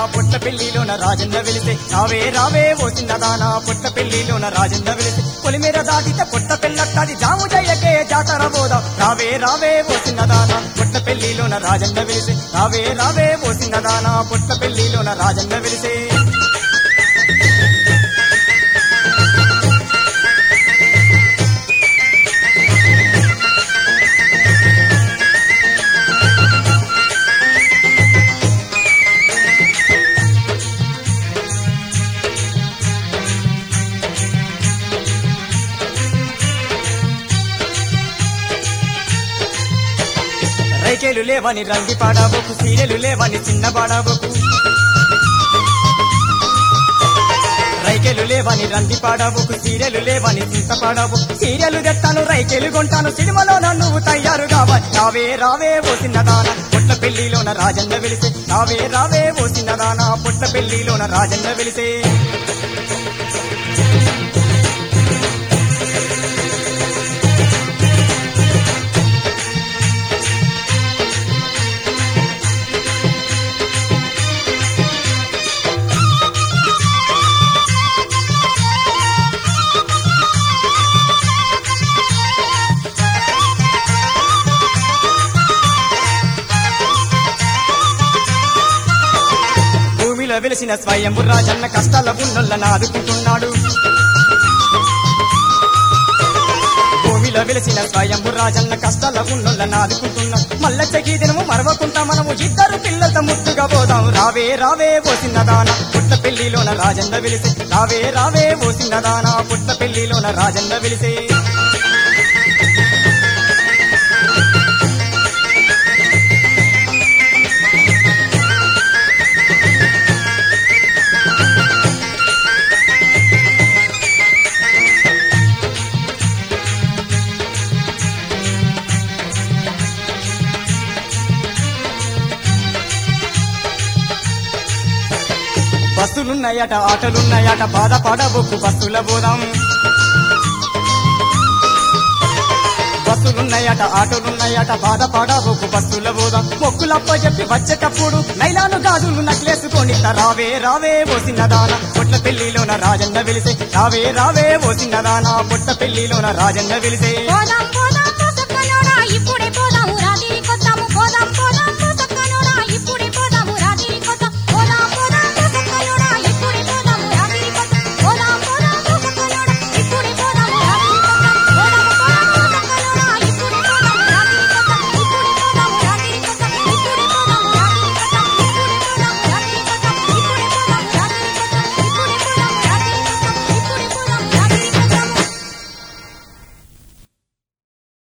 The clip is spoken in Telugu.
పుట్ల పెళ్లిలోన రాజన్న వెలిసే రావే రావే ఓ చిన్నదానా పుట్ల పెళ్లిలోన రాజన్న వెలిసే పొలిమేర దాటితే పుట్ట పెళ్ళక్కది జాము జయ్యకే జాతర పోదాం రావే రావే ఓ చిన్నదానా పుట్ల పెళ్లిలోన రాజన్న వెలిసే రావే రావే ఓ చిన్నదానా పుట్ల పెళ్లిలోన రాజన్న వెలిసే రైకేలు లేవని రంగి పాడబోకు సీరియలు లేవని చిన్న పాడబోకు రైకేలు లేవని రంది పాడబోకు సీరియలు లేవని చింత పాడబోకు సీరియలు తెస్తాను రైకేలు కొంటాను సినిమాలో నువ్వు తయారు కావాలి రావే రావే ఓ చిన్నదాన పుట్ల పెళ్లిలోన రాజన్న వెలిసే రావే రావే ఓ చిన్నదాన పుట్ల పెళ్లిలోన రాజన్న వెలిసే భూమిలో వెలిసిన స్వయంభు రాజన్న కష్టాల ఉన్నోళ్ళని ఆదుకుంటున్నాడు భూమిలో వెలిసిన స్వయంభు రాజన్న కష్టాల ఉన్నోళ్ళని ఆదుకుంటున్నాడు మల్ల చెగి దినము మరవకుండా మనము ఇద్దరు పిల్లలతో ముద్దుగా పోదాం రావే రావే ఓ చిన్నదాన పుట్ట పెళ్లిలోన రాజన్న వెలిసే రావే రావే ఓ చిన్నదాన పుట్ట పెళ్లిలోన రాజన్న వెలిసే బస్సులున్నాయట ఆటలున్నాయట బాధపడబోకు బస్సుల పోదాం బస్సులున్నాయట ఆటోలున్నాయట బాధపడబోకు బస్సుల పోదాం మొక్కులప్ప చెప్పి వచ్చేటప్పుడు నైలాను గాజులు నక్లేసుకొని రావే రావే ఓ చిన్నదాన పుట్ల పెళ్లిలోన రాజన్న వెలిసే రావే రావే ఓ చిన్నదాన పుట్ట పెళ్లిలోన రాజన్న వెలిసే పోదాం పోదాం